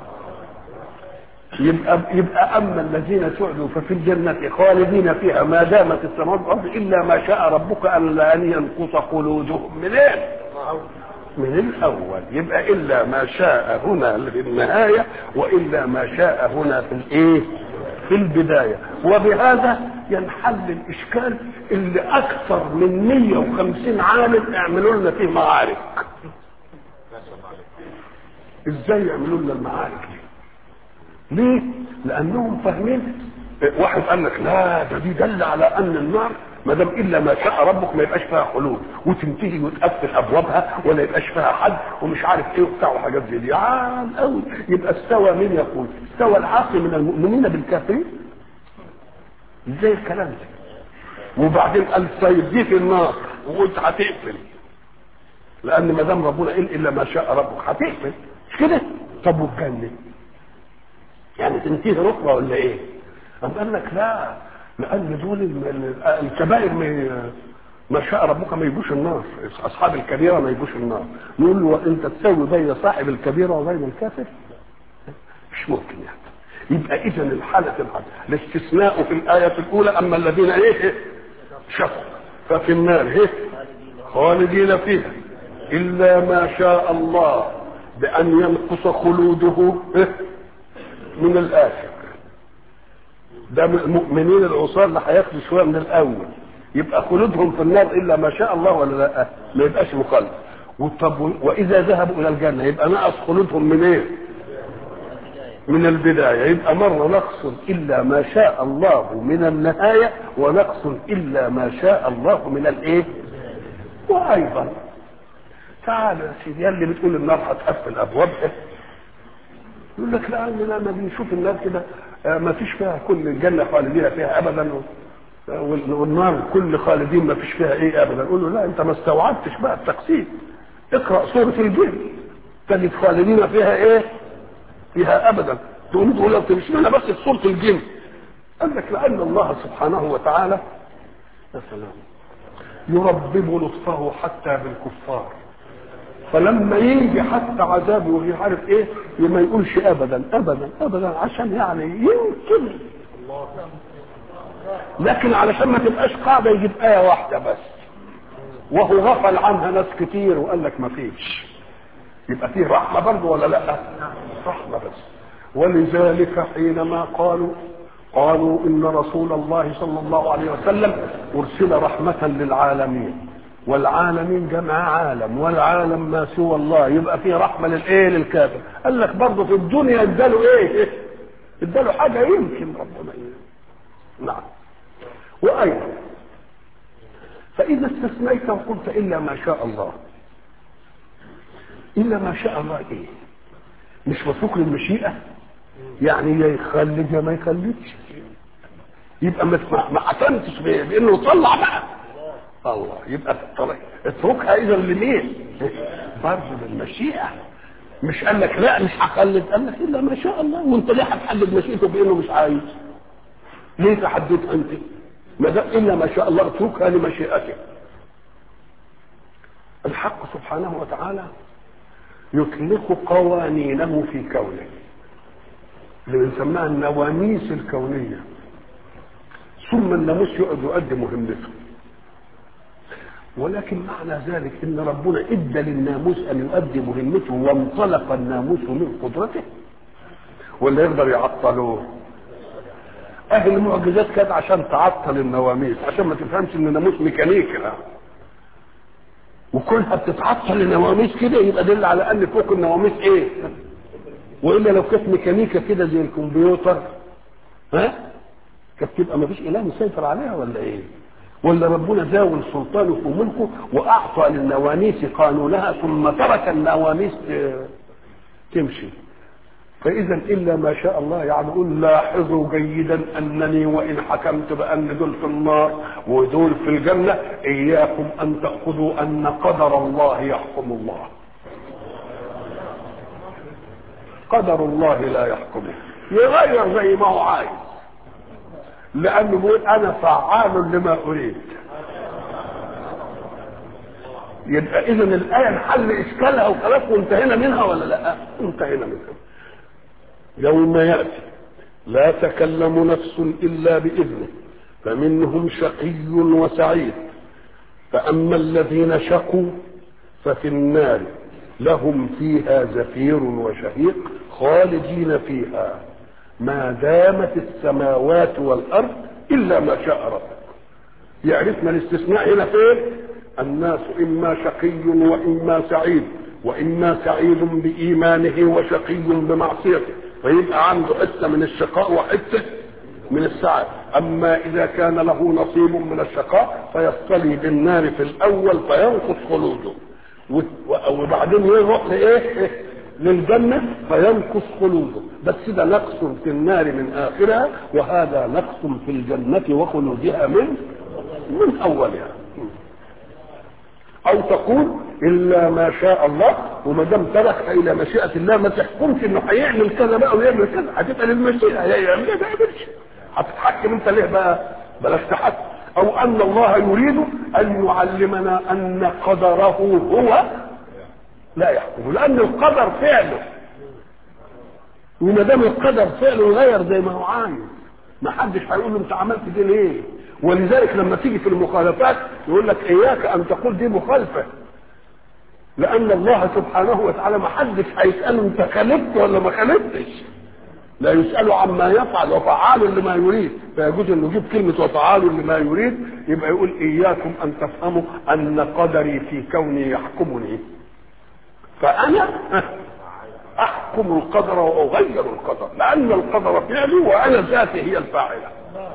[SPEAKER 1] يبقى يبقى اما الذين سعدوا ففي الجنه خالدين فيها ما دامت السماوات والارض الا ما شاء ربك ان لا ان ينقص خلودهم منين؟ من الاول يبقى الا ما شاء هنا في النهايه والا ما شاء هنا في الايه؟ في البدايه وبهذا ينحل الاشكال اللي اكثر من 150 عالم يعملوا لنا فيه معارك ازاي يعملوا لنا المعارك دي؟ ليه؟ لانهم فاهمين واحد قال لك لا ده دي دل على ان النار ما دام الا ما شاء ربك ما يبقاش فيها خلود وتنتهي وتقفل ابوابها ولا يبقاش فيها حد ومش عارف ايه وبتاع وحاجات زي دي عال قوي يبقى استوى مين يقول؟ استوى العاصي من المؤمنين بالكافرين؟ ازاي الكلام ده؟ وبعدين قال طيب دي في النار وقلت هتقفل لان ما دام ربنا قال الا ما شاء ربك هتقفل مش كده؟ طب والجنه؟ يعني تنتهي ركبه ولا ايه؟ قام قال لك لا لان دول الكبائر ما ما شاء ربك ما يجوش النار اصحاب الكبيره ما يجوش النار نقول له انت تسوي بين صاحب الكبيره وبين الكافر مش ممكن يعني يبقى اذا الحاله الحاله الاستثناء في الايه الاولى اما الذين ايه شفوا ففي النار ايه خالدين فيها الا ما شاء الله بان ينقص خلوده من الاخر ده من المؤمنين العصاة اللي هياخدوا شويه من الاول يبقى خلودهم في النار الا ما شاء الله ولا لا ما يبقاش مخلد وطب واذا ذهبوا الى الجنه يبقى نقص خلودهم من ايه من البدايه يبقى مره نقص الا ما شاء الله من النهايه ونقص الا ما شاء الله من الايه وايضا تعال يا سيدي اللي بتقول النار هتقفل ابوابها يقول لك لا انا لما بنشوف النار كده ما فيش فيها كل الجنه خالدين فيها ابدا والنار كل خالدين ما فيش فيها ايه ابدا قول له لا انت ما استوعبتش بقى التقسيم اقرا سوره الجن تجد خالدين فيها ايه فيها ابدا تقول تقول لك مش انا بس في سوره الجن قال لك لان الله سبحانه وتعالى يا سلام يربب لطفه حتى بالكفار فلما يجي حتى عذابه وهي عارف ايه ما يقولش ابدا ابدا ابدا عشان يعني يمكن لكن علشان ما تبقاش قاعده يجيب ايه واحده بس وهو غفل عنها ناس كتير وقال لك ما فيش يبقى فيه رحمه برضه ولا لا رحمه بس ولذلك حينما قالوا قالوا ان رسول الله صلى الله عليه وسلم ارسل رحمه للعالمين والعالمين جمع عالم والعالم ما سوى الله يبقى فيه رحمه للايه للكافر قال لك برضه في الدنيا اداله ايه اداله حاجه يمكن ربنا إيه؟ نعم وايضا فاذا استثنيت وقلت الا ما شاء الله الا ما شاء الله ايه مش مفروق للمشيئه يعني يا يخلد يا ما يخلدش يبقى ما ما اعتمتش بانه طلع بقى الله يبقى الطريق اتركها اذا لمين برضه للمشيئه مش قال لك لا مش هخلد قال لك الا ما شاء الله وانت ليه هتحدد مشيئته بانه مش عايز ليه تحدد انت ما دام الا ما شاء الله اتركها لمشيئته الحق سبحانه وتعالى يطلق قوانينه في كونه اللي بنسميها النواميس الكونيه ثم الناموس يقعد يؤدي مهمته ولكن معنى ذلك ان ربنا ادى للناموس ان يؤدي مهمته وانطلق الناموس من قدرته ولا يقدر يعطلوه اهل المعجزات كانت عشان تعطل النواميس عشان ما تفهمش ان الناموس ميكانيكا وكلها بتتعطل النواميس كده يبقى دل على ان فوق النواميس ايه والا لو كانت ميكانيكا كده زي الكمبيوتر ها كانت تبقى ما فيش اله مسيطر عليها ولا ايه ولا ربنا زاول سلطانه وملكه واعطى للنواميس قانونها ثم ترك النواميس تمشي فاذا الا ما شاء الله يعني قل لاحظوا جيدا انني وان حكمت بان دول في النار ودول في الجنه اياكم ان تاخذوا ان قدر الله يحكم الله قدر الله لا يحكمه يغير زي ما هو عايز لانه بيقول انا فعال لما اريد يبقى اذا الايه انحل اشكالها وخلاص وانتهينا منها ولا لا انتهينا منها يوم ياتي لا تكلم نفس الا باذنه فمنهم شقي وسعيد فاما الذين شقوا ففي النار لهم فيها زفير وشهيق خالدين فيها ما دامت السماوات والارض الا ما شاء ربك يعرفنا الاستثناء هنا فين الناس اما شقي واما سعيد واما سعيد بايمانه وشقي بمعصيته فيبقى عنده حته من الشقاء وحته من السعادة أما إذا كان له نصيب من الشقاء فيصطلي بالنار في الأول فينقص خلوده وبعدين يروح لإيه؟ للجنة فينقص خلوده بس ده نقص في النار من آخرها وهذا نقص في الجنة وخلودها من من أولها أو تقول إلا ما شاء الله وما دام ترك إلى مشيئة الله ما تحكمش إنه هيعمل كذا بقى ويعمل كذا هتبقى للمشيئة يعمل كذا يعملش هتتحكم أنت ليه بقى بلاش تحكم أو أن الله يريد أن يعلمنا أن قدره هو لا يحكم لأن القدر فعله وما دام القدر فعله يغير زي ما هو عايز ما حدش هيقول له انت عملت دي ليه ولذلك لما تيجي في المخالفات يقول لك اياك ان تقول دي مخالفه لان الله سبحانه وتعالى ما حدش هيساله انت خالفت ولا ما خالفتش لا يسأل عما يفعل وفعال لما يريد فيجوز انه يجيب كلمة وفعال لما يريد يبقى يقول اياكم ان تفهموا ان قدري في كوني يحكمني فانا احكم القدر واغير القدر لان القدر فعلي وانا ذاتي هي الفاعله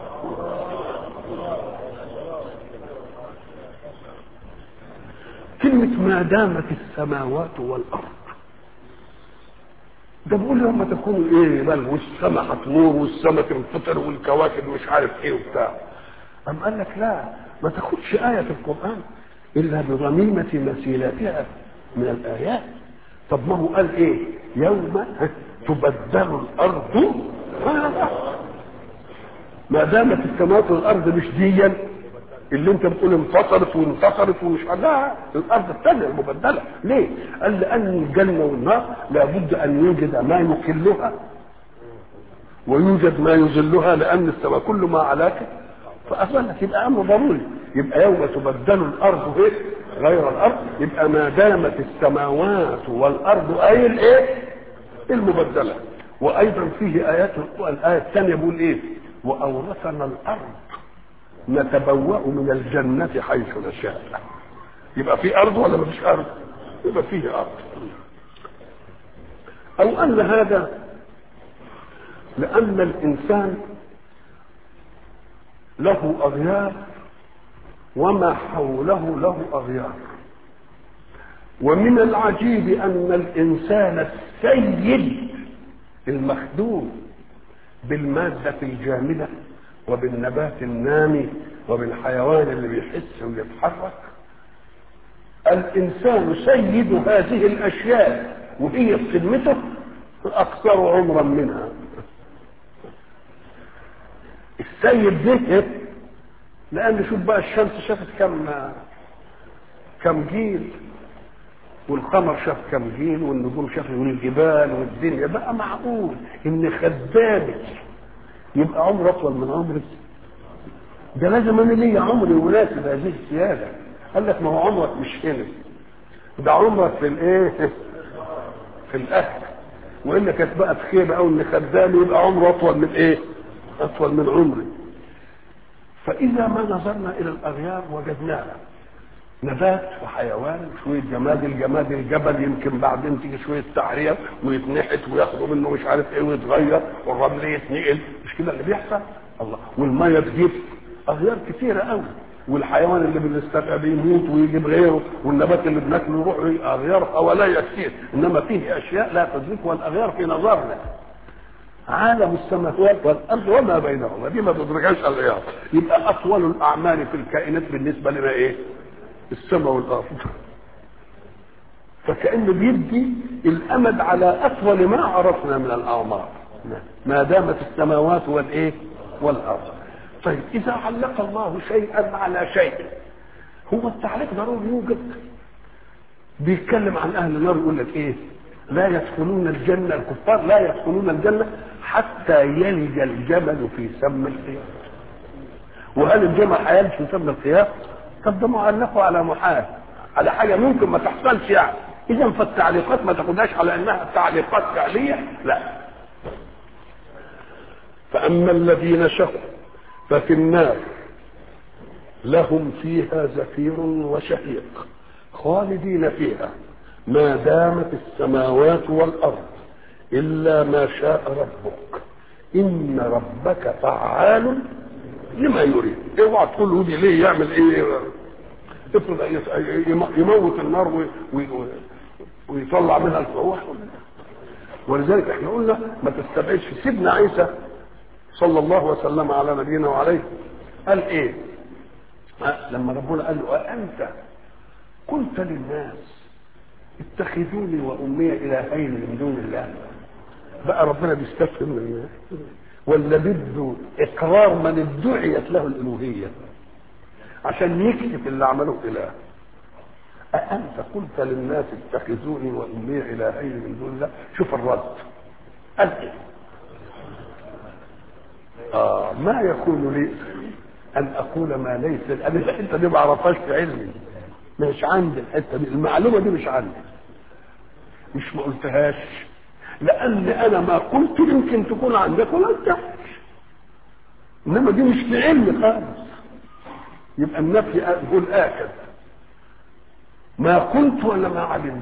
[SPEAKER 1] كلمة ما دامت السماوات والأرض ده بيقول لما تكون ايه بل والسماء هتنور والسماء تنفطر والكواكب مش عارف ايه وبتاع أم قال لك لا ما تاخدش آية في القرآن إلا بضميمة مسيلاتها من الآيات طب ما هو قال ايه يوم تبدل الأرض ما دامت السماوات والأرض مش ديا اللي انت بتقول انفصلت وانتصرت ومش لا الارض الثانيه المبدله ليه؟ قال لان الجنه والنار لابد ان يوجد ما يكلها ويوجد ما يذلها لان السماء كل ما علاك فاصلت يبقى امر ضروري يبقى يوم تبدل الارض ايه؟ غير الارض يبقى ما دامت السماوات والارض اي الايه؟ المبدله وايضا فيه ايات الايه الثانيه بيقول ايه؟ واورثنا الارض نتبوأ من الجنة حيث نشاء يبقى في أرض ولا مفيش أرض يبقى فيه أرض أو أن هذا لأن الإنسان له أغيار وما حوله له أغيار ومن العجيب أن الإنسان السيد المخدوم بالمادة الجامدة وبالنبات النامي وبالحيوان اللي بيحس ويتحرك الانسان سيد هذه الاشياء وهي في خدمته اكثر عمرا منها السيد ده لان شوف بقى الشمس شافت كم كم جيل والقمر شاف كم جيل والنجوم شافت والجبال والدنيا بقى معقول ان خدامك يبقى عمر اطول من عمري ده لازم انا ليا عمري يناسب هذه السياده قال لك ما هو عمرك مش هنا ده عمرك في الايه في الاهل والا كانت بقى خيبه او ان خدام يبقى عمره اطول من ايه اطول من عمري فاذا ما نظرنا الى الاغيار وجدناها نبات وحيوان شويه جماد الجماد الجبل يمكن بعدين تيجي شويه تعريه ويتنحت وياخدوا منه مش عارف ايه ويتغير والرمل يتنقل مش كده اللي بيحصل الله والميه تجيب اغيار كتيره قوي والحيوان اللي بنسترقى بيموت ويجيب غيره والنبات اللي بناكله يروح اغيار حواليا كتير انما فيه اشياء لا تدركها الاغيار في نظرنا عالم السماوات والارض وما بينهما دي ما تدركهاش الاغيار يبقى اطول الاعمال في الكائنات بالنسبه لنا ايه؟ السماء والارض فكانه بيدي الامد على اطول ما عرفنا من الاعمار ما دامت السماوات والايه والارض طيب اذا علق الله شيئا على شيء هو التعليق ضروري يوجد بيتكلم عن اهل النار يقول لك ايه لا يدخلون الجنه الكفار لا يدخلون الجنه حتى يلج الجمل في سم الخياط وهل الجمل هيلج في سم الخياط طب ده معلقه على محال على حاجه ممكن ما تحصلش يعني اذا فالتعليقات ما تاخدهاش على انها تعليقات فعليه لا فاما الذين شقوا ففي النار لهم فيها زفير وشهيق خالدين فيها ما دامت السماوات والارض الا ما شاء ربك ان ربك فعال لما يريد اوعى تقول له دي ليه يعمل ايه افرض يموت النار ويطلع منها الفواح ولذلك احنا قلنا ما تستبعدش سيدنا عيسى صلى الله وسلم على نبينا وعليه قال ايه لما ربنا قال له أأنت قلت للناس اتخذوني وأمي إلهين من دون الله بقى ربنا بيستفهم من الناس ولا بده إقرار من ادعيت له الألوهية عشان يكشف اللي عملوه إله أأنت قلت للناس اتخذوني وأمي إلهين من دون الله شوف الرد قال إيه آه ما يكون لي ان اقول ما ليس انا الحته دي ما اعرفهاش في علمي مش عندي الحته دي المعلومه دي مش عندي مش ما قلتهاش لان انا ما قلت يمكن تكون عندك ولا انت انما دي مش في علمي خالص يبقى النفي يقول اكد ما قلت ولا ما علمت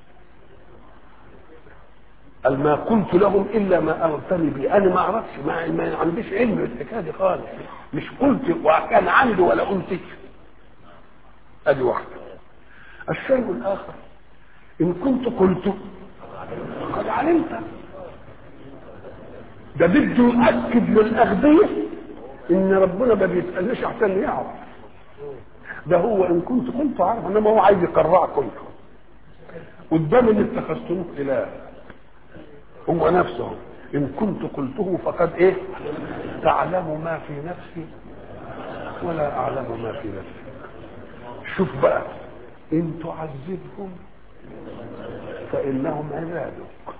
[SPEAKER 1] قال ما قلت لهم الا ما امرتني به انا ما اعرفش ما, ما عنديش علم بالحكايه دي خالص مش قلت وكان عندي ولا قلت ادي واحده الشيء الاخر ان كنت قلت قد علمت ده بده يؤكد للاغبياء ان ربنا ما بيسالنيش عشان يعرف ده هو ان كنت قلت عارف انما هو عايز يقرعكم قدام ان اتخذتموه اله هو نفسه ان كنت قلته فقد ايه تعلم ما في نفسي ولا اعلم ما في نفسي شوف بقى ان تعذبهم فانهم عبادك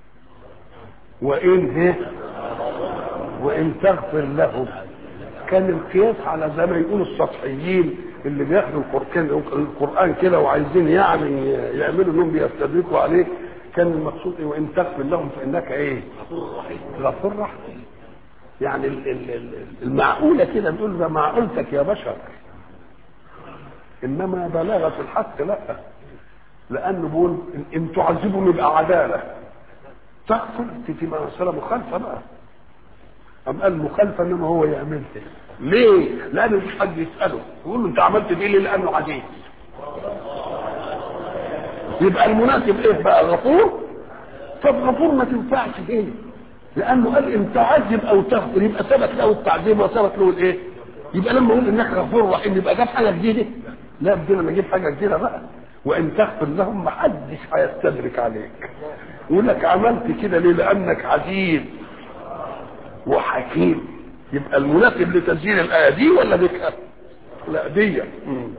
[SPEAKER 1] وان ايه وان تغفر لهم كان القياس على زي ما يقولوا السطحيين اللي بياخدوا القرآن القرآن كده وعايزين يعني يعملوا انهم بيستدركوا عليه كان المقصود ايه وان تغفر لهم فانك ايه غفور رحيم يعني المعقوله كده بيقول ده معقولتك يا بشر انما بلاغه الحق لا لانه بيقول ان تعذبهم يبقى عداله تغفر تتي مساله مخالفه بقى أم قال مخالفه انما هو يعمل ليه؟ لانه مش حد يساله يقول له انت عملت دي ليه؟ لانه عزيز يبقى المناسب ايه بقى غفور طب غفور ما تنفعش ايه لانه قال ان تعذب او تغفر يبقى ثبت له التعذيب وثبت له الايه يبقى لما اقول انك غفور رحيم يبقى جاب حاجه جديده لا بدنا ما اجيب حاجه جديده بقى وان تغفر لهم ما حدش هيستدرك عليك يقول لك عملت كده ليه لانك عزيز وحكيم يبقى المناسب لتسجيل الايه دي ولا بك لا دي مم.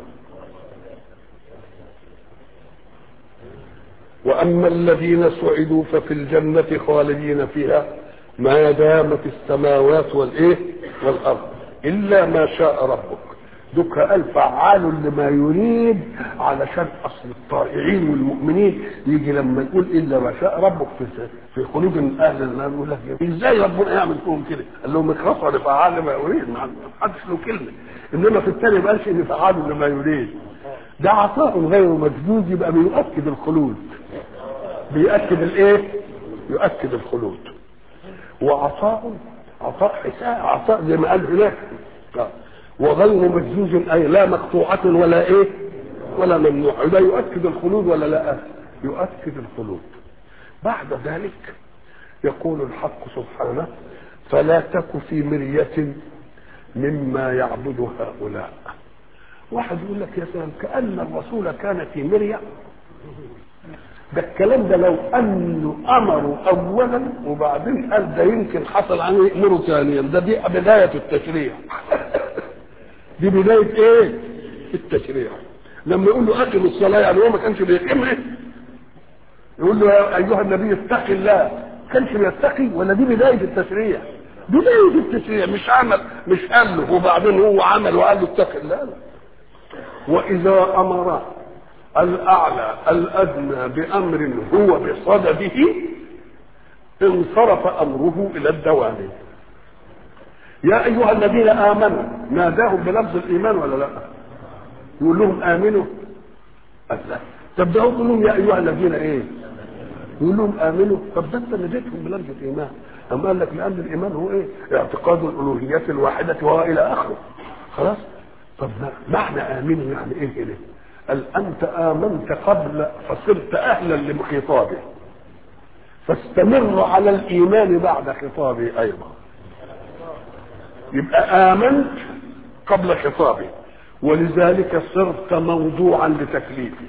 [SPEAKER 1] واما الذين سعدوا ففي الجنه خالدين فيها ما دامت السماوات والايه والارض الا ما شاء ربك دك قال فعال لما يريد علشان اصل الطائعين والمؤمنين يجي لما يقول الا ما شاء ربك في في قلوب اهل النار يقول لك ازاي ربنا يعمل فيهم كده؟ قال لهم اخلصوا لفعال لما يريد ما حدش له كلمه انما في الثاني ما قالش ان فعال لما يريد ده عطاء غير مجدود يبقى بيؤكد الخلود بيؤكد الايه؟ يؤكد الخلود وعطاء عطاء حساب عطاء زي ما قال هناك وغير مجزوز اي لا مقطوعة ولا ايه ولا ممنوع ده يؤكد الخلود ولا لا يؤكد الخلود بعد ذلك يقول الحق سبحانه فلا تك في مرية مما يعبد هؤلاء واحد يقول لك يا سلام كأن الرسول كان في مرية ده الكلام ده لو انه امروا اولا وبعدين قال ده يمكن حصل عنه يامروا ثانيا ده دي بدايه التشريع دي بدايه ايه؟ التشريع لما يقول له اقم الصلاه يعني هو ما كانش بيقيمها يقول له يا ايها النبي اتق الله كانش بيتقي ولا دي بدايه التشريع بدايه التشريع مش عمل مش قال له وبعدين هو عمل وقال له اتق الله لا واذا امر الاعلى الادنى بامر هو بصدده انصرف امره الى الدوام يا ايها الذين امنوا ناداهم بلفظ الايمان ولا لا يقول لهم امنوا قال لا طب ده هو يقول لهم يا ايها الذين ايه يقول لهم امنوا طب ده انت ناديتهم بلفظ الايمان أم قال لك لان الايمان هو ايه اعتقاد الالوهيه الواحده وهو الى اخره خلاص طب معنى امنوا يعني ايه كده قال انت امنت قبل فصرت اهلا لخطابه فاستمر على الايمان بعد خطابه ايضا يبقى امنت قبل خطابه ولذلك صرت موضوعا لتكليفه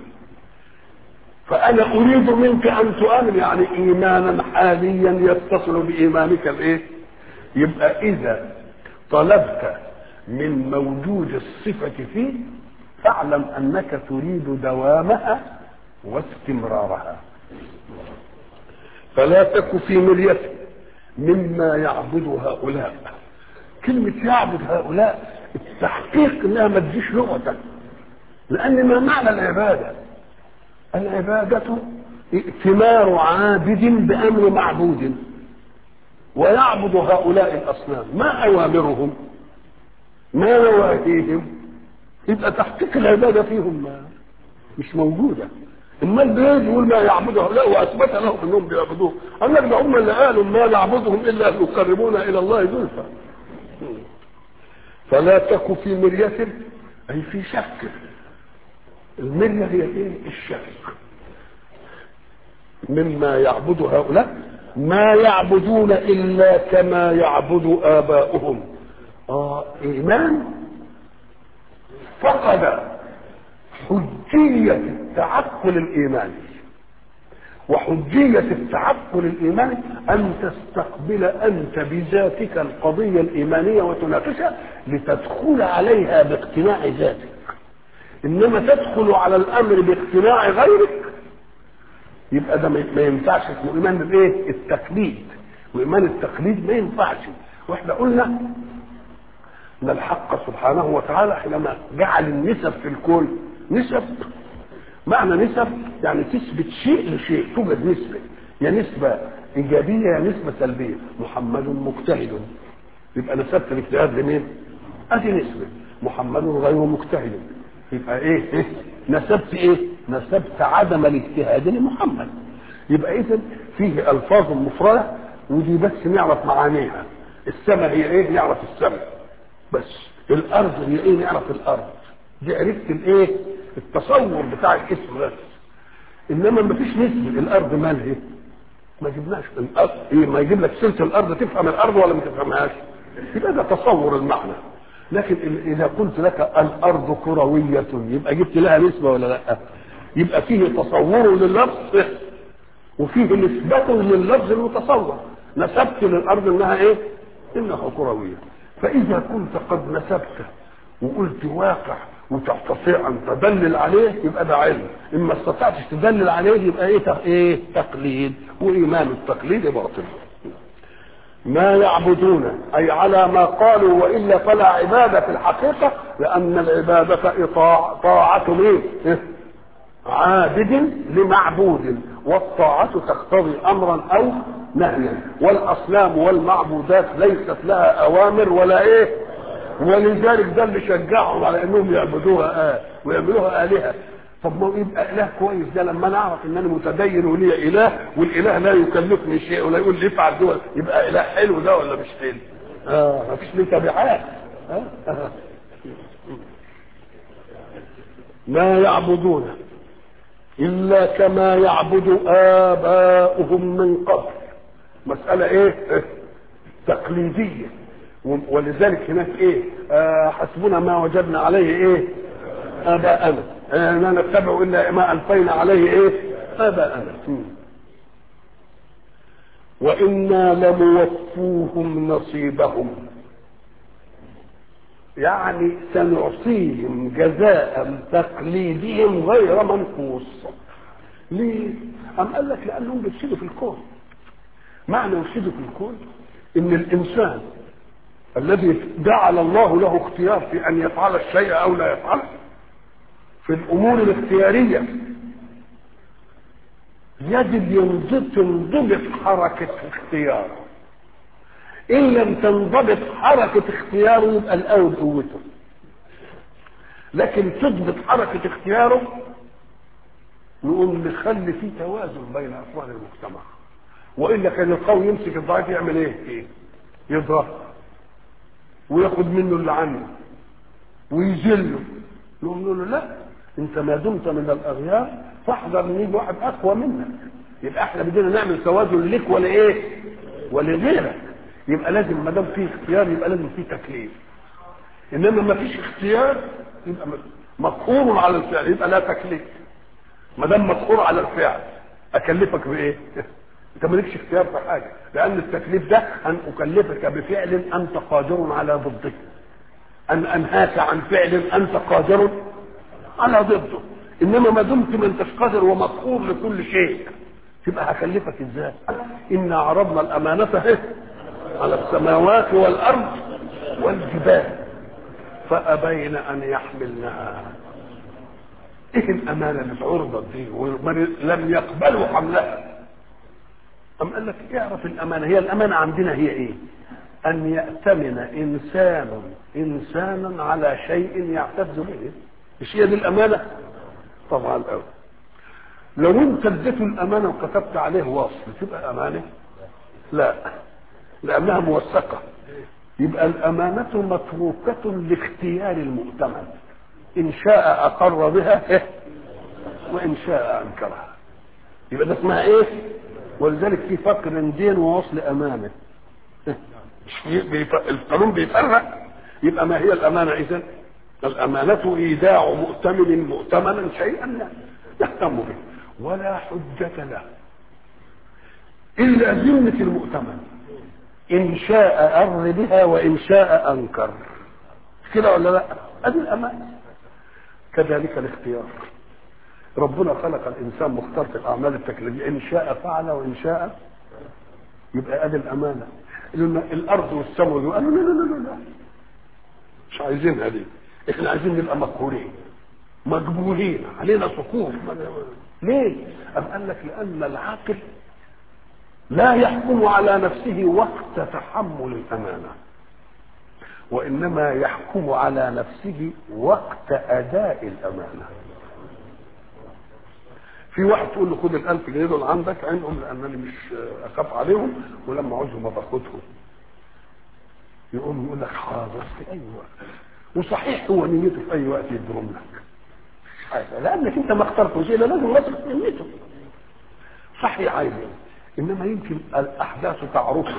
[SPEAKER 1] فانا اريد منك ان تؤمن يعني ايمانا حاليا يتصل بايمانك الايه يبقى اذا طلبت من موجود الصفه فيه فاعلم انك تريد دوامها واستمرارها فلا تك في مرية مما يعبد هؤلاء كلمة يعبد هؤلاء التحقيق انها ما تجيش لغة لان ما معنى العبادة العبادة ائتمار عابد بأمر معبود ويعبد هؤلاء الأصنام ما أوامرهم ما نواهيهم يبقى تحقيق العبادة فيهم ما مش موجودة امال بيجي يقول ما يعبد هؤلاء واثبت لهم انهم بيعبدوه قال لك ده هم اللي قالوا ما نعبدهم الا ان يقربونا الى الله زلفى فلا تك في مرية اي في شك المرية هي ايه الشك مما يعبد هؤلاء ما يعبدون الا كما يعبد اباؤهم اه ايمان فقد حجية التعقل الإيماني وحجية التعقل الإيماني أن تستقبل أنت بذاتك القضية الإيمانية وتناقشها لتدخل عليها باقتناع ذاتك إنما تدخل على الأمر باقتناع غيرك يبقى ده ما ينفعش اسمه إيمان الإيه؟ التقليد وإيمان التقليد ما ينفعش وإحنا قلنا ان الحق سبحانه وتعالى حينما جعل النسب في الكون نسب معنى نسب يعني تثبت شيء لشيء توجد نسبة يا نسبة إيجابية يا نسبة سلبية محمد مجتهد يبقى نسبت الاجتهاد لمين؟ أدي نسبة محمد غير مجتهد يبقى إيه؟ إيه؟ نسبت إيه؟ نسبت عدم الاجتهاد لمحمد يبقى إذا فيه ألفاظ مفردة ودي بس نعرف معانيها السماء هي إيه؟ نعرف السماء بس الارض هي ايه نعرف الارض دي عرفت الايه التصور بتاع الاسم بس انما ما فيش نسبه الارض مالها ما جبناش الارض ايه ما يجيب لك سيره الارض تفهم الارض ولا ما تفهمهاش يبقى ده تصور المعنى لكن اذا قلت لك الارض كرويه يبقى جبت لها نسبه ولا لا يبقى فيه تصور لللفظ وفيه نسبة لللفظ المتصور نسبت للارض انها ايه انها كرويه فإذا كنت قد نسبت وقلت واقع وتستطيع أن تدلل عليه يبقى ده علم إما استطعتش تدلل عليه يبقى إيه إيه تقليد وإيمان التقليد باطل ما يعبدون أي على ما قالوا وإلا فلا عبادة في الحقيقة لأن العبادة إطاع طاعة مين؟ إيه؟ عابد لمعبود والطاعة تقتضي أمرا أو نهيا والاصنام والمعبودات ليست لها اوامر ولا ايه ولذلك ده اللي شجعهم على انهم يعبدوها آه ويعملوها الهه طب ما يبقى اله كويس ده لما انا اعرف ان انا متدين ولي اله والاله لا يكلفني شيء ولا يقول لي افعل دول يبقى اله حلو ده ولا مش حلو؟ اه مفيش ليه تبعات آه. آه. ما يعبدون الا كما يعبد اباؤهم من قبل مسألة ايه تقليدية ولذلك هناك ايه آه حسبنا ما وجدنا عليه ايه اباءنا لا نتبع الا ما الفينا عليه ايه اباءنا وانا لموفوهم نصيبهم يعني سنعطيهم جزاء تقليدهم غير منقوص ليه؟ أم قال لك لأنهم بيفسدوا في الكون معنى يفسدوا في الكون إن الإنسان الذي جعل الله له اختيار في أن يفعل الشيء أو لا يفعله في الأمور الاختيارية يجب ينضبط تنضبط حركة اختياره إن لم تنضبط حركة اختياره يبقى الأول قوته لكن تضبط حركة اختياره نقوم نخلي فيه توازن بين أفراد المجتمع وإلا كان القوي يمسك الضعيف يعمل إيه؟ إيه؟ يضرب وياخد منه اللي عنه ويذله نقوم نقول له لا انت ما دمت من الاغيار فاحذر ان يجي واحد اقوى منك يبقى احنا بدنا نعمل توازن لك ولا ايه ولغيرك يبقى لازم ما دام فيه اختيار يبقى لازم فيه تكليف انما ما فيش اختيار يبقى مقهور على الفعل يبقى لا تكليف ما دام مقهور على الفعل اكلفك بايه انت مالكش اختيار في حاجه لان التكليف ده ان اكلفك بفعل انت قادر على ضده ان انهاك عن فعل انت قادر على ضده انما ما دمت ما انتش قادر ومقهور لكل شيء تبقى هكلفك ازاي انا عرضنا الامانه على السماوات والارض والجبال فابين ان يحملنها ايه الامانه اللي اتعرضت دي ولم يقبلوا حملها أم قال لك اعرف الأمانة هي الأمانة عندنا هي إيه أن يأتمن إنسان إنسانا على شيء يعتز به مش هي دي الأمانة طبعا الأول لو أنت اديته الأمانة وكتبت عليه وصف تبقى أمانة لا لأنها موثقة يبقى الأمانة متروكة لاختيار المؤتمن إن شاء أقر بها وإن شاء أنكرها يبقى ده اسمها إيه؟ ولذلك في فقر دين ووصل امانه القانون بيفرق يبقى ما هي الامانه اذا الامانه ايداع مؤتمن مؤتمنا شيئا يهتم به ولا حجه له الا ذمه المؤتمن ان شاء ار بها وان شاء انكر كده ولا لا ادي الامانه كذلك الاختيار ربنا خلق الانسان مختار في الاعمال التكليفيه ان شاء فعل وان شاء يبقى ادي الامانه الارض والسماء قالوا لا لا لا لا مش عايزينها دي احنا عايزين نبقى مقهورين مجبورين علينا سقوط ليه؟ أم قال لك لأن العاقل لا يحكم على نفسه وقت تحمل الأمانة وإنما يحكم على نفسه وقت أداء الأمانة في واحد تقول له خد الألف جنيه دول عندك عندهم لأنني مش أخاف عليهم ولما عاوزهم باخدهم يقوم يقول لك حاضر في أي وقت وصحيح هو نيته في أي وقت يديهم لك حاجة لأنك أنت ما اخترتش إلا لازم واثق في نيته صحيح عايز إنما يمكن الأحداث تعرفه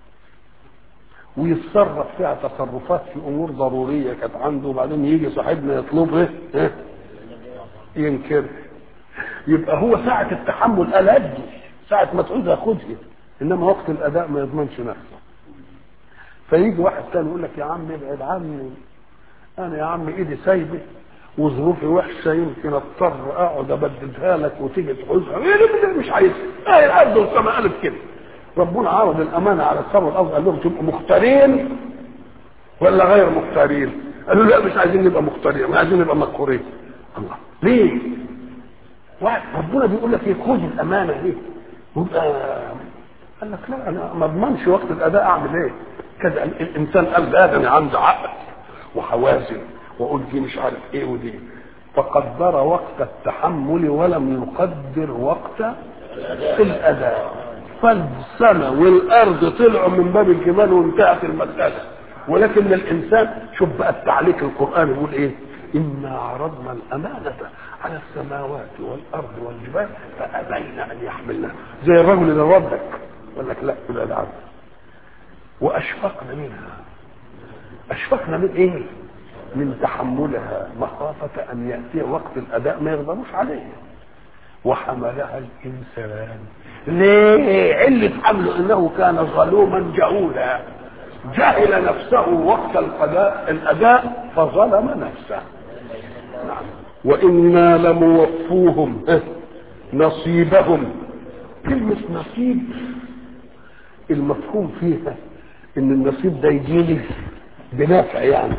[SPEAKER 1] ويتصرف فيها تصرفات في امور ضروريه كانت عنده وبعدين يجي صاحبنا يطلبها إيه؟ ينكر يبقى هو ساعة التحمل قال أدي ساعة ما تعوز خدها إنما وقت الأداء ما يضمنش نفسه فيجي واحد تاني يقول لك يا عم ابعد عني أنا يا عم إيدي سايبة وظروفي وحشة يمكن أضطر أقعد أبددها لك وتيجي تعوزها مش عايز آه الأرض والسماء قالت كده ربنا عرض الأمانة على السماء والأرض قال لهم تبقوا مختارين ولا غير مختارين؟ قالوا لا مش عايزين نبقى مختارين عايزين نبقى مكفورين الله ليه؟ واحد ربنا بيقول لك ايه خد الامانه دي ويبقى قال لك لا انا ما اضمنش وقت الاداء اعمل ايه كذا الانسان قال لا ده انا عندي عقل وحوازن واقول دي مش عارف ايه ودي فقدر وقت التحمل ولم يقدر وقت الاداء فالسماء والارض طلعوا من باب الجبال وانتهت المساله ولكن الانسان شوف بقى التعليق القراني يقول ايه إنا عرضنا الأمانة على السماوات والأرض والجبال فأبين أن يحملنا زي الرجل اللي ردك يقول لك لا ولا العبد وأشفقنا منها أشفقنا من إيه؟ من تحملها مخافة أن يأتي وقت الأداء ما يقدروش عليه وحملها الإنسان ليه علة حمله أنه كان ظلوما جهولا جهل نفسه وقت القضاء الأداء فظلم نفسه نعم. وإنا لموفوهم نصيبهم كلمة نصيب المفهوم فيها ان النصيب ده يجيلي بنفع يعني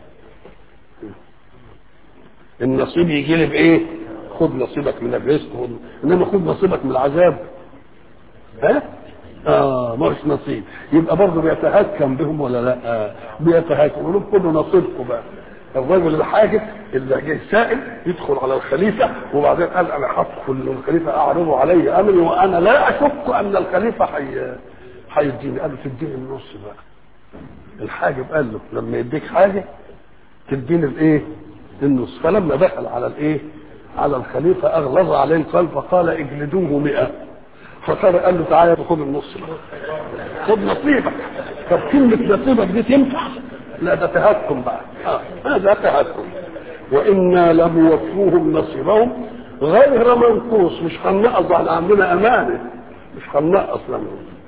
[SPEAKER 1] النصيب يجي لي بايه خد نصيبك من الرزق خد... انما خد نصيبك من العذاب ها اه مش نصيب يبقى برضه بيتهكم بهم ولا لا آه. بيتهكم يقولوا خدوا نصيبكم بقى الرجل الحاجب اللي جاي سائل يدخل على الخليفه وبعدين قال انا هدخل الخليفه اعرض علي امري وانا لا اشك ان الخليفه حي هيديني قال له تديني النص بقى الحاجب قال له لما يديك حاجه تديني الايه النص فلما دخل على الايه على الخليفه اغلظ عليه القلب فقال اجلدوه مئة فصار قال له تعالى خد النص بقى خد نصيبك طب كلمه نصيبك دي تنفع لا ده تهكم بقى آه. هذا تهكم وانا لموفوهم نصيبهم غير منقوص مش هننقص احنا عندنا امانه مش هننقص لهم